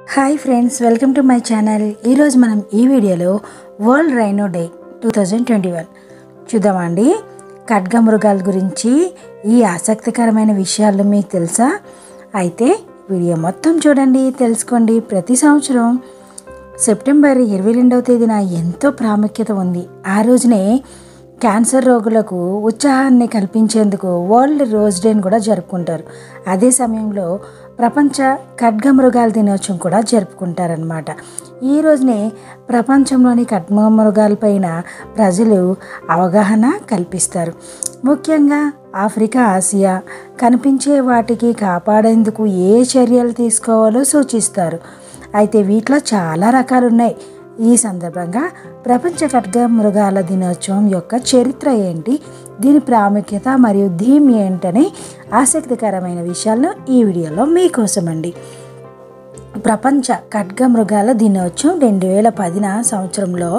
hi friends welcome to my channel ఈరోజు మనం ఈ వీడియోలో world rhino day two thousand twenty one చూద్దామండి ఖడ్గమృగాల గురించి ఈ ఆసక్తికరమైన విషయాలు మీకు తెలుసా అయితే వీడియో మొత్తం చూడండి తెలుసుకోండి ప్రతి సంవత్సరం సెప్టెంబర్ ఇరవై రెండవ తేదీన ఎంతో ప్రాముఖ్యత ఉంది ఆ రోజునే క్యాన్సర్ రోగులకు ఉత్సాహాన్ని కల్పించేందుకు వరల్డ్ రోజ్ డేని కూడా జరుపుకుంటారు అదే సమయంలో ప్రపంచ ఖడ్గమృగాల దినోత్సవం కూడా జరుపుకుంటారనమాట ఈ రోజునే ప్రపంచంలోని ఖడ్గమృగాలపైన ప్రజలు అవగాహన కల్పిస్తారు ముఖ్యంగా ఆఫ్రికా ఆసియా కనిపించే వాటికి కాపాడేందుకు ఏ చర్యలు తీసుకోవాలో సూచిస్తారు అయితే వీటిలో చాలా రకాలు ఉన్నాయి ఈ సందర్భంగా ప్రపంచ ఖడ్గ మృగాల దినోత్సవం యొక్క చరిత్ర ఏంటి దీని ప్రాముఖ్యత మరియు థీమ్ ఏంటనే ఆసక్తికరమైన విషయాలను ఈ వీడియోలో మీకోసం అండి ప్రపంచ ఖడ్గ మృగాల దినోత్సవం రెండు వేల పదిన సంవత్సరంలో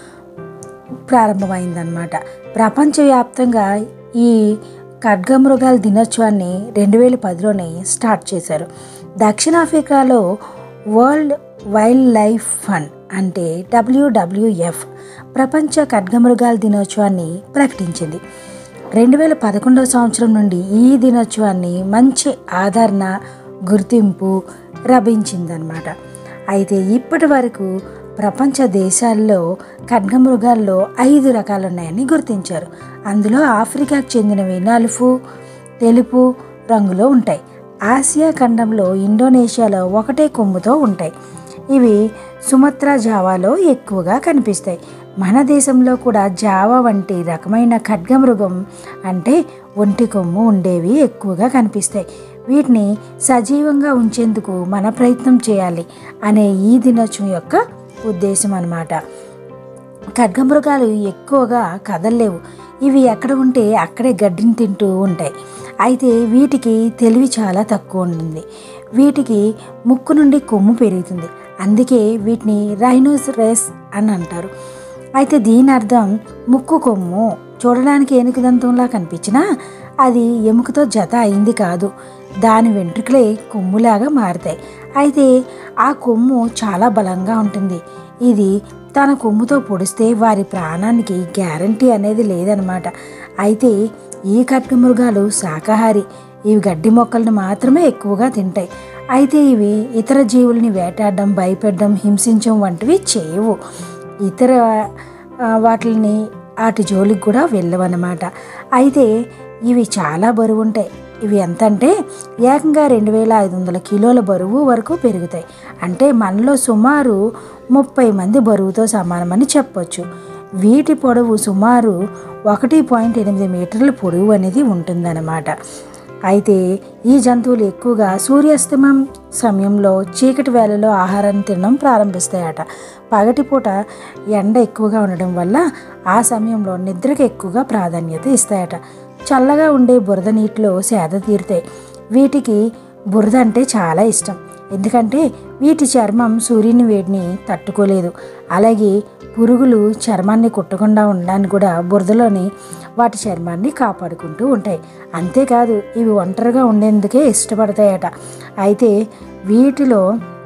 ప్రారంభమైందనమాట ప్రపంచవ్యాప్తంగా ఈ ఖడ్గమృగాల దినోత్సవాన్ని రెండు వేల పదిలోనే స్టార్ట్ చేశారు దక్షిణాఫ్రికాలో వరల్డ్ వైల్డ్ లైఫ్ ఫండ్ అంటే డబ్ల్యూడబ్ల్యూఎఫ్ ప్రపంచ ఖడ్గమృగాల దినోత్సవాన్ని ప్రకటించింది రెండు వేల పదకొండవ సంవత్సరం నుండి ఈ దినోత్సవాన్ని మంచి ఆదరణ గుర్తింపు లభించిందనమాట అయితే ఇప్పటి వరకు ప్రపంచ దేశాల్లో ఖడ్గమృగాల్లో ఐదు రకాలు ఉన్నాయని గుర్తించారు అందులో ఆఫ్రికాకు చెందినవి నలుపు తెలుపు రంగులో ఉంటాయి ఆసియా ఖండంలో ఇండోనేషియాలో ఒకటే కొమ్ముతో ఉంటాయి ఇవి సుమత్రా జావాలో ఎక్కువగా కనిపిస్తాయి మన దేశంలో కూడా జావా వంటి రకమైన ఖడ్గమృగం అంటే ఒంటి కొమ్ము ఉండేవి ఎక్కువగా కనిపిస్తాయి వీటిని సజీవంగా ఉంచేందుకు మన ప్రయత్నం చేయాలి అనే ఈ దినోత్సవం యొక్క ఉద్దేశం అన్నమాట ఖడ్గమృగాలు ఎక్కువగా కదలలేవు ఇవి ఎక్కడ ఉంటే అక్కడే గడ్డిని తింటూ ఉంటాయి అయితే వీటికి తెలివి చాలా తక్కువ ఉంటుంది వీటికి ముక్కు నుండి కొమ్ము పెరుగుతుంది అందుకే వీటిని రైనోస్ రేస్ అని అంటారు అయితే దీని అర్థం ముక్కు కొమ్ము చూడడానికి ఏనుగు దంతంలా కనిపించినా అది ఎముకతో జత అయింది కాదు దాని వెంట్రుకలే కొమ్ములాగా మారుతాయి అయితే ఆ కొమ్ము చాలా బలంగా ఉంటుంది ఇది తన కొమ్ముతో పొడిస్తే వారి ప్రాణానికి గ్యారంటీ అనేది లేదనమాట అయితే ఈ ఖడ్గమృగాలు శాకాహారి ఇవి గడ్డి మొక్కలను మాత్రమే ఎక్కువగా తింటాయి అయితే ఇవి ఇతర జీవుల్ని వేటాడడం భయపెట్టడం హింసించడం వంటివి చేయవు ఇతర వాటిని వాటి జోలికి కూడా వెళ్ళవన్నమాట అయితే ఇవి చాలా బరువు ఉంటాయి ఇవి ఎంత అంటే ఏకంగా రెండు వేల ఐదు వందల కిలోల బరువు వరకు పెరుగుతాయి అంటే మనలో సుమారు ముప్పై మంది బరువుతో సమానమని చెప్పొచ్చు వీటి పొడవు సుమారు ఒకటి పాయింట్ ఎనిమిది మీటర్ల పొడవు అనేది ఉంటుందన్నమాట అయితే ఈ జంతువులు ఎక్కువగా సూర్యాస్తమం సమయంలో చీకటి వేళలో ఆహారాన్ని తినడం ప్రారంభిస్తాయట పగటిపూట ఎండ ఎక్కువగా ఉండడం వల్ల ఆ సమయంలో నిద్రకు ఎక్కువగా ప్రాధాన్యత ఇస్తాయట చల్లగా ఉండే బురద నీటిలో సేద తీరుతాయి వీటికి బురద అంటే చాలా ఇష్టం ఎందుకంటే వీటి చర్మం సూర్యుని వేడిని తట్టుకోలేదు అలాగే పురుగులు చర్మాన్ని కుట్టకుండా ఉండడానికి కూడా బురదలోని వాటి చర్మాన్ని కాపాడుకుంటూ ఉంటాయి అంతేకాదు ఇవి ఒంటరిగా ఉండేందుకే ఇష్టపడతాయట అయితే వీటిలో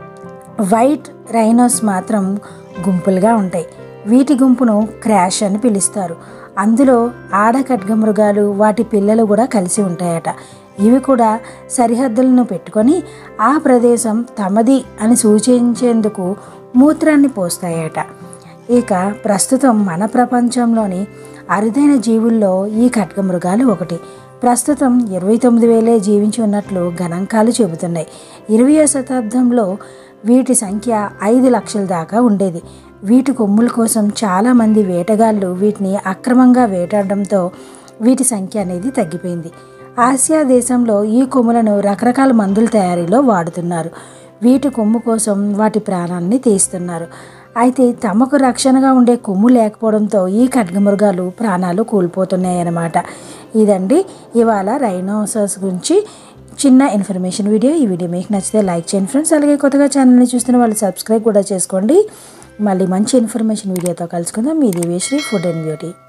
వైట్ రైనోస్ మాత్రం గుంపులుగా ఉంటాయి వీటి గుంపును క్రాష్ అని పిలుస్తారు అందులో ఆడ ఖడ్గమృగాలు వాటి పిల్లలు కూడా కలిసి ఉంటాయట ఇవి కూడా సరిహద్దులను పెట్టుకొని ఆ ప్రదేశం తమది అని సూచించేందుకు మూత్రాన్ని పోస్తాయట ఇక ప్రస్తుతం మన ప్రపంచంలోని అరుదైన జీవుల్లో ఈ ఖడ్గమృగాలు ఒకటి ప్రస్తుతం ఇరవై తొమ్మిది వేలే జీవించి ఉన్నట్లు గణాంకాలు చెబుతున్నాయి ఇరవయో శతాబ్దంలో వీటి సంఖ్య ఐదు లక్షల దాకా ఉండేది వీటి కొమ్ముల కోసం చాలామంది వేటగాళ్ళు వీటిని అక్రమంగా వేటాడడంతో వీటి సంఖ్య అనేది తగ్గిపోయింది ఆసియా దేశంలో ఈ కొమ్ములను రకరకాల మందుల తయారీలో వాడుతున్నారు వీటి కొమ్ము కోసం వాటి ప్రాణాన్ని తీస్తున్నారు అయితే తమకు రక్షణగా ఉండే కొమ్ము లేకపోవడంతో ఈ ఖడ్గమృగాలు ప్రాణాలు కోల్పోతున్నాయన్నమాట ఇదండి ఇవాళ రైనోసర్స్ గురించి చిన్న ఇన్ఫర్మేషన్ వీడియో ఈ వీడియో మీకు నచ్చితే లైక్ చేయండి ఫ్రెండ్స్ అలాగే కొత్తగా ఛానల్ని చూస్తున్న వాళ్ళు సబ్స్క్రైబ్ కూడా చేసుకోండి మళ్ళీ మంచి ఇన్ఫర్మేషన్ వీడియోతో కలుసుకుందాం మీ దివ్యశ్రీ ఫుడ్ అండ్ బ్యూటీ